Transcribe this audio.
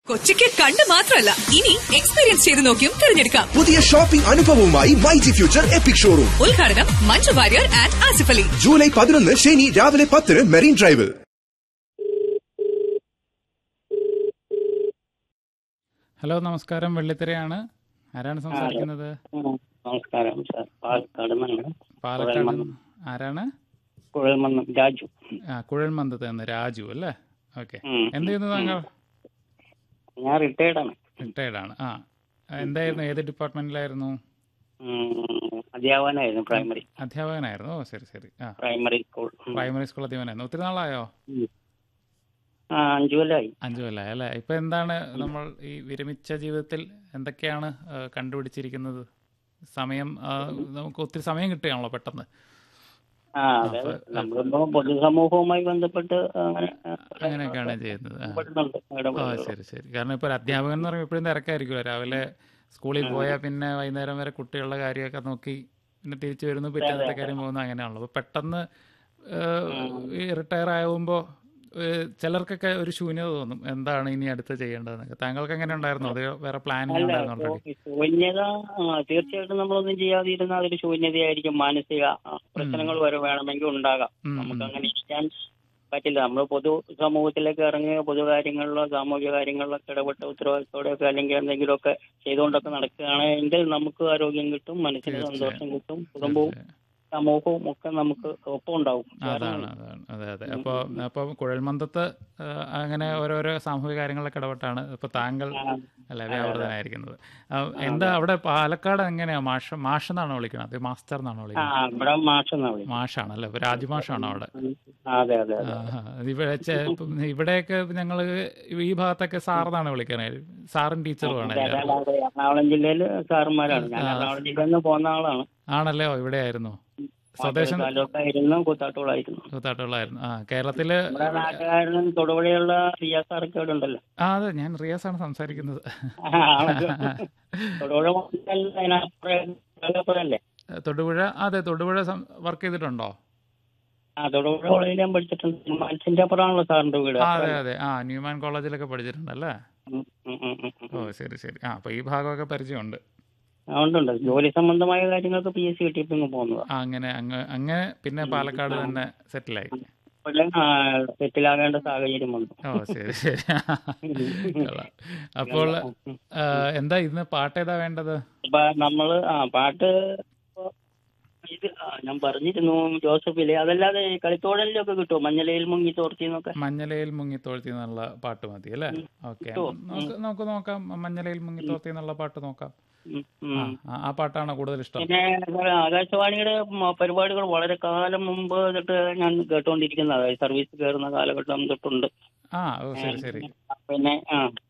കൊച്ചിക്ക് കണ്ട് മാത്രമല്ല ഇനി എക്സ്പീരിയൻസ് ചെയ്ത് നോക്കിയും തിരഞ്ഞെടുക്കാം പുതിയ ഷോപ്പിംഗ് അനുഭവവുമായി Y G future epic showroom ഉദ്ഘാടനം മഞ്ജു വാര്യർ ആൻഡ് ആസിഫ് അലി ജൂലൈ പതിനൊന്ന് ശനി രാവിലെ പത്തിന് മെറീൻ ഡ്രൈവിൽ ഹലോ നമസ്കാരം വെള്ളിത്തിരയാണ് ആരാണ് സംസാരിക്കുന്നത് ഉം. നമസ്കാരം സാർ പാലക്കാട് നിന്ന് പാലക്കാട് നിന്ന്. ആരാണ് കുഴൽമന്നം രാജു ആ കുഴൽമന്ദത്ത് നിന്ന് രാജു അല്ലേ ഓക്കെ ഉം. എന്ത് ചെയ്യുന്നു താങ്കൾ ഞാൻ റിട്ടയർഡ് ആണ് റിട്ടയർഡ് ആണ് ആ എന്തായിരുന്നു ഏത് ഡിപ്പാർട്ട്മെന്റിലായിരുന്നു ഉം. അധ്യാപകനായിരുന്നു പ്രൈമറി അധ്യാപകനായിരുന്നു ഓ ശരി ശരി ആ പ്രൈമറി സ്കൂൾ ഉം. പ്രൈമറി സ്കൂൾ അധ്യാപകനായിരുന്നു ഒത്തിരി നാളായോ ഉം. ആ അഞ്ചു കൊല്ലായി അഞ്ചു കൊല്ലായി അല്ലേ ഇപ്പൊ എന്താണ് നമ്മൾ ഈ വിരമിച്ച ജീവിതത്തിൽ എന്തൊക്കെയാണ് ആ, കണ്ടുപിടിച്ചിരിക്കുന്നത് സമയം ആ, നമുക്ക് ഒത്തിരി സമയം കിട്ടുകയാണല്ലോ പെട്ടെന്ന് ആ അതെ നമ്മളിപ്പോ പൊതുസമൂഹവുമായി ബന്ധപ്പെട്ട് അങ്ങനെ ആ, അങ്ങനെയൊക്കെയാണ് ചെയ്യുന്നത് ആ. ഇടപെടുന്നുണ്ട് ആ ഇടപെടുന്നുണ്ട്. ശരി ശരി കാരണം ഇപ്പോൾ ഒരു അധ്യാപകൻ എന്ന് പറയുമ്പോൾ എപ്പോഴും തിരക്കായിരിക്കുമല്ലോ രാവിലെ സ്കൂളിൽ പോയാൽ പിന്നെ വൈകുന്നേരം വരെ കുട്ടികളുടെ കാര്യമൊക്കെ നോക്കി പിന്നെ തിരിച്ചു വരുന്നു പിറ്റേന്നത്തെ കാര്യം പോകുന്നു അങ്ങനെയാണല്ലോ അപ്പോൾ പെട്ടെന്ന് ഏഹ്, ഈ റിട്ടയർ ആകുമ്പോൾ ചിലർക്കൊക്കെ ഒരു ശൂന്യത തോന്നും എന്താണ് ഇനി അടുത്ത് ചെയ്യേണ്ടതെന്നൊക്കെ താങ്കൾക്ക് എങ്ങനെ ഉണ്ടായിരുന്നു അത് വേറെ പ്ലാനിങ് അല്ല ഉണ്ടായിരുന്നു ഓൾറെഡി ശൂ- ശൂന്യത ആ, തീർച്ചയായിട്ടും നമ്മളൊന്നും ചെയ്യാതിരുന്ന അതൊരു ശൂന്യതയായിരിക്കും മാനസിക ആ, പ്രശ്നങ്ങൾ വരെ വേണമെങ്കിൽ ഉണ്ടാകാം ഉം, നമുക്ക് ഉം. അങ്ങനെ ഇരിക്കാൻ പറ്റില്ല നമ്മൾ പൊതു സമൂഹത്തിലേക്ക് ഇറങ്ങി പൊതു കാര്യങ്ങളിലോ സാമൂഹിക കാര്യങ്ങളിലൊക്കെ ഇടപെട്ട ഉത്തരവാദിത്തോടെയൊക്കെ അല്ലെങ്കിൽ എന്തെങ്കിലുമൊക്കെ ചെയ്തുകൊണ്ടൊക്കെ നടക്കുകയാണെങ്കിൽ നമുക്ക് ആരോഗ്യം കിട്ടും മനസ്സിന് തീർച്ചയായും. സന്തോഷം കിട്ടും കുടുംബവും സമൂഹവും ഒക്കെ നമുക്ക് ഒപ്പം ഉണ്ടാവും അതാണ് അതാണ് അതെ അതെ അപ്പോൾ അപ്പോൾ കുഴൽമന്ദത്ത് ആ, അങ്ങനെ ഓരോരോ സാമൂഹിക കാര്യങ്ങളൊക്കെ ഇടപെട്ടാണ് ഇപ്പോൾ താങ്കൾ അല്ല വ്യാപൃതനായിരിക്കുന്നത് ആ, എന്താ അവിടെ പാലക്കാട് എങ്ങനെയാ മാഷ മാഷ് എന്നാണോ വിളിക്കുന്നത് അത് മാസ്റ്റർ എന്നാണോ ആ വിളിക്കുന്നത് ഇവിടെ മാഷെന്നാ വിളി മാഷാണ് അല്ലേ ഇപ്പൊ രാജുമാഷാണോ അവിടെ അതെ അതെ അതെ ആഹാ. ഇവിടെ ചെ- ഇപ്പം ഇവിടെയൊക്കെ ഞങ്ങൾ ഈ ഭാഗത്തൊക്കെ സാറെന്നാണ് വിളിക്കുന്നത് സാറും ടീച്ചറുമാണ് അതെ, എല്ലാവരും അതെ, എറണാകുളം ജില്ലയില് സാറുമാരാണ് ഞാൻ എറണാകുളം ജില്ലയിൽ നിന്ന് പോകുന്ന ആളാണ് ആണല്ലേ ഓ ഇവിടെ ആയിരുന്നു സ്വദേശം താലൂക്കായിരുന്നു കൂത്താട്ടോളായിരുന്നു കൂത്താട്ടുള്ളായിരുന്നു ആ കേരളത്തില് നമ്മുടെ നാട്ടുകാരനും തൊടുപുഴയുള്ള സിയാസ് സാറൊക്കെ ഇവിടെ ഉണ്ടല്ലോ ആ അതെ ഞാൻ റിയാസാണ് സംസാരിക്കുന്നത് ആണല്ലോ. തൊടുപുഴ മാത്രമല്ല, അതിനപ്പുറം അതിനപ്പുറമല്ലേ തൊടുപുഴ അതെ തൊടുപുഴ വർക്ക് ചെയ്തിട്ടുണ്ടോ ആ തൊടുപുഴ കോളേജിൽ ഞാൻ പഠിച്ചിട്ടുണ്ട് മനസ്സിന്റെ അപ്പുറമാണല്ലോ സാറിന്റെ വീട് ആ അതെ അതെ ആ ന്യൂമാൻ കോളേജിലൊക്കെ പഠിച്ചിട്ടുണ്ടല്ലേ ഉം, ഉം, ഉം, ഉം, ഉം. ഓ ശരി ശരി ആ അപ്പൊ ഈ ഭാഗമൊക്കെ പരിചയമുണ്ട് ആ, ഉണ്ട് ഉണ്ട് ജോലി സംബന്ധമായ കാര്യങ്ങൾക്ക് പി എസ് സി കിട്ടിയപ്പോ ഇങ്ങ് പോകുന്നത് ആ അങ്ങനെ അങ്ങ് അങ്ങനെ പിന്നെ പാലക്കാട് തന്നെ സെറ്റിലായി ഇവിടെ സെറ്റിലാകേണ്ട സാഹചര്യം വന്നു ഓ ശരി ശരി കൊള്ളാം. അപ്പോൾ ആ, എന്താ ഇന്ന് പാട്ട് ഏതാ വേണ്ടത് അപ്പൊ നമ്മള് ആ പാട്ട് ഇപ്പൊ ഇത് ആ, ഞാൻ പറഞ്ഞിരുന്നു ജോസഫിലെ അതല്ലാതെ കളിത്തോഴലിലൊക്കെ കിട്ടുമോ മഞ്ഞലയിൽ മുങ്ങി തോർത്തിന്നൊക്കെ മഞ്ഞലയിൽ മുങ്ങി തോഴ്ത്തി എന്നുള്ള പാട്ട് മതി അല്ലേ ഓക്കെ നമുക്ക് നമുക്ക് നോക്കാം മഞ്ഞലയിൽ മുങ്ങി തോഴ്ത്തി എന്നുള്ള പാട്ട് നോക്കാം ഉം, ആ, ഉം. ആ, ആ പാട്ടാണ് കൂടുതൽ ഇഷ്ടം പിന്നെ സാറേ, ആകാശവാണിയുടെ മ- പരിപാടികൾ വളരെ കാലം മുമ്പ് തൊട്ട് ഞാൻ കേട്ടുകൊണ്ടിരിക്കുന്നത് അതായത് സർവീസ് കയറുന്ന കാലഘട്ടം തൊട്ടുണ്ട് ആ ഓ ശരി ശരി പിന്നെ ആ